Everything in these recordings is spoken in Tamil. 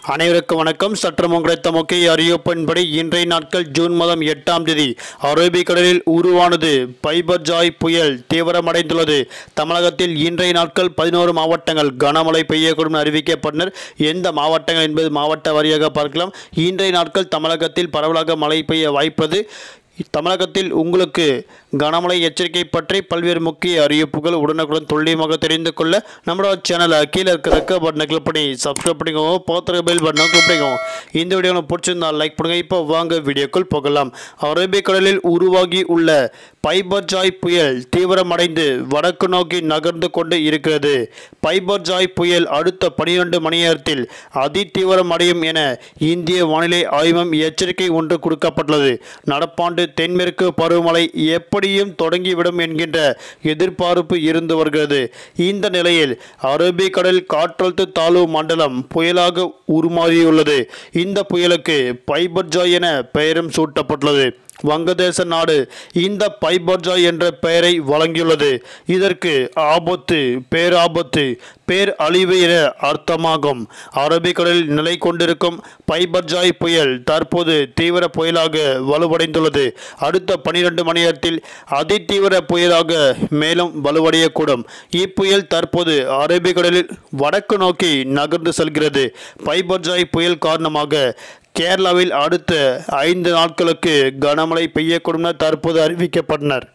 அனைவருக்கும் வணக்கம் சற்றம் கிடைத்த முக்கிய அறிவிப்பின்படி இன்றைய நாட்கள் ஜூன் மாதம் எட்டாம் தேதி அரபிக்கடலில் உருவானது பைபர்ஜாய் புயல் தீவிரமடைந்துள்ளது தமிழகத்தில் இன்றைய நாட்கள் பதினோரு மாவட்டங்கள் கனமழை பெய்யக்கூடும் என அறிவிக்கப்பட்டனர் எந்த மாவட்டங்கள் என்பது மாவட்ட வாரியாக பார்க்கலாம் இன்றைய நாட்கள் தமிழகத்தில் பரவலாக மழை பெய்ய வாய்ப்பது தமிழகத்தில் உங்களுக்கு கனமழை எச்சரிக்கை பற்றி பல்வேறு முக்கிய அறிவிப்புகள் உடனுக்குடன் துல்லியமாக தெரிந்து கொள்ள நம்மளோட சேனலை கீழே இருக்கிற ரெக்க பட்டனை கிளிக் பண்ணி சப்ஸ்கிரைப் பண்ணிக்கோங்க பார்த்துருக்க பெல் பட்டனை கிளிக் பண்ணிக்கோங்க இந்த வீடியோ உங்களுக்கு பிடிச்சிருந்தா லைக் பண்ணுங்க இப்போ வாங்க வீடியோக்குள் போகலாம் அரபிக்கடலில் உருவாகி உள்ள பைபர்ஜாய் புயல் தீவிரமடைந்து வடக்கு நோக்கி நகர்ந்து கொண்டு இருக்கிறது பைபர்ஜாய் புயல் அடுத்த பனிரெண்டு மணி நேரத்தில் அதிதீவிரம் அடையும் என இந்திய வானிலை ஆய்வம் எச்சரிக்கை ஒன்று கொடுக்கப்பட்டுள்ளது நடப்பாண்டு தென்மேற்கு பருவமழை எப்படியும் தொடங்கிவிடும் என்கின்ற எதிர்பார்ப்பு இருந்து வருகிறது இந்த நிலையில் அரபிக்கடல் காற்றழுத்த தாழ்வு மண்டலம் புயலாக உருமாறியுள்ளது இந்த புயலுக்கு பைபர்ஜாய் என பெயரும் சூட்டப்பட்டுள்ளது வங்கதேச நாடு இந்த பைபர்ஜாய் என்ற பெயரை வழங்கியுள்ளது இதற்கு ஆபத்து பேராபத்து பேர் அழிவு என அர்த்தமாகும் அரபிக்கடலில் நிலை கொண்டிருக்கும் பைபர்ஜாய் புயல் தற்போது தீவிர புயலாக வலுவடைந்துள்ளது அடுத்த பனிரெண்டு மணி நேரத்தில் அதிதீவிர புயலாக மேலும் வலுவடையக்கூடும் இப்புயல் தற்போது அரபிக்கடலில் வடக்கு நோக்கி நகர்ந்து செல்கிறது பைபர்ஜாய் புயல் காரணமாக கேரளாவில் அடுத்த ஐந்து நாட்களுக்கு கனமழை பெய்யக்கூடும் என தற்போது அறிவிக்கப்பட்டனர்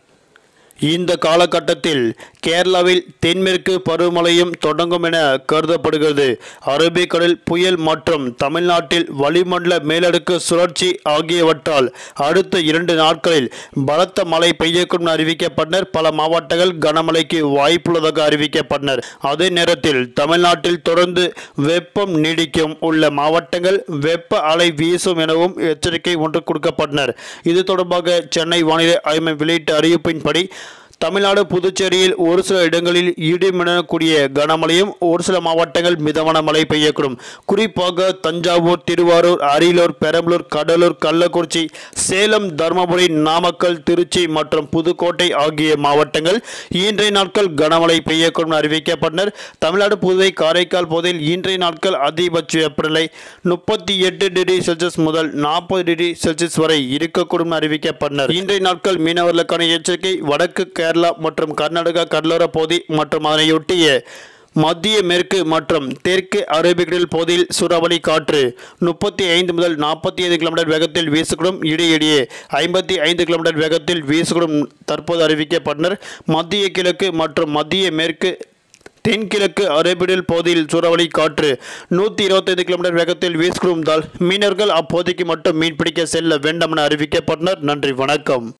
இந்த காலகட்டத்தில் கேரளாவில் தென்மேற்கு பருவமழையும் தொடங்கும் என கருதப்படுகிறது அரபிக்கடல் புயல் மற்றும் தமிழ்நாட்டில் வளிமண்டல மேலடுக்கு சுழற்சி ஆகியவற்றால் அடுத்த இரண்டு நாட்களில் பலத்த மழை பெய்யக்கூடும் என அறிவிக்கப்பட்டனர் பல மாவட்டங்கள் கனமழைக்கு வாய்ப்புள்ளதாக அறிவிக்கப்பட்டனர் அதே நேரத்தில் தமிழ்நாட்டில் தொடர்ந்து வெப்பம் நீடிக்கும் உள்ள மாவட்டங்கள் வெப்ப அலை வீசும் எனவும் எச்சரிக்கை ஒன்று கொடுக்கப்பட்டனர் இது தொடர்பாக சென்னை வானிலை ஆய்வு வெளியிட்ட அறிவிப்பின்படி தமிழ்நாடு புதுச்சேரியில் ஒரு சில இடங்களில் இடிமிடக்கூடிய கனமழையும் ஒரு சில மாவட்டங்கள் மிதமான மழை பெய்யக்கூடும் குறிப்பாக தஞ்சாவூர் திருவாரூர் அரியலூர் பெரம்பலூர் கடலூர் கள்ளக்குறிச்சி சேலம் தருமபுரி நாமக்கல் திருச்சி மற்றும் புதுக்கோட்டை ஆகிய மாவட்டங்கள் இன்றைய நாட்கள் கனமழை பெய்யக்கூடும் என அறிவிக்கப்பட்டனர் தமிழ்நாடு புதுவை காரைக்கால் பகுதியில் இன்றைய நாட்கள் அதிகபட்ச வெப்பநிலை முப்பத்தி எட்டு டிகிரி செல்சியஸ் முதல் நாற்பது டிகிரி செல்சியஸ் வரை இருக்கக்கூடும் என அறிவிக்கப்பட்டனர் இன்றைய நாட்கள் மீனவர்களுக்கான எச்சரிக்கை வடக்கு கேரளா மற்றும் கர்நாடகா கடலோர பகுதி மற்றும் அதனையொட்டிய மத்திய மேற்கு மற்றும் தெற்கு அரபிக்கடல் பகுதியில் சூறாவளி காற்று முப்பத்தி ஐந்து முதல் நாற்பத்தி ஐந்து கிலோமீட்டர் வேகத்தில் வீசக்கூடும் இடையிடையே ஐம்பத்தி ஐந்து கிலோமீட்டர் வேகத்தில் வீசக்கூடும் தற்போது அறிவிக்கப்பட்டனர் மத்திய கிழக்கு மற்றும் மத்திய மேற்கு தென்கிழக்கு அரேபியல் பகுதியில் சூறாவளி காற்று நூற்றி இருபத்தைந்து கிலோமீட்டர் வேகத்தில் வீசுகிறதால் மீனவர்கள் அப்போதைக்கு மட்டும் மீன்பிடிக்க செல்ல வேண்டாம் என அறிவிக்கப்பட்டனர் நன்றி வணக்கம்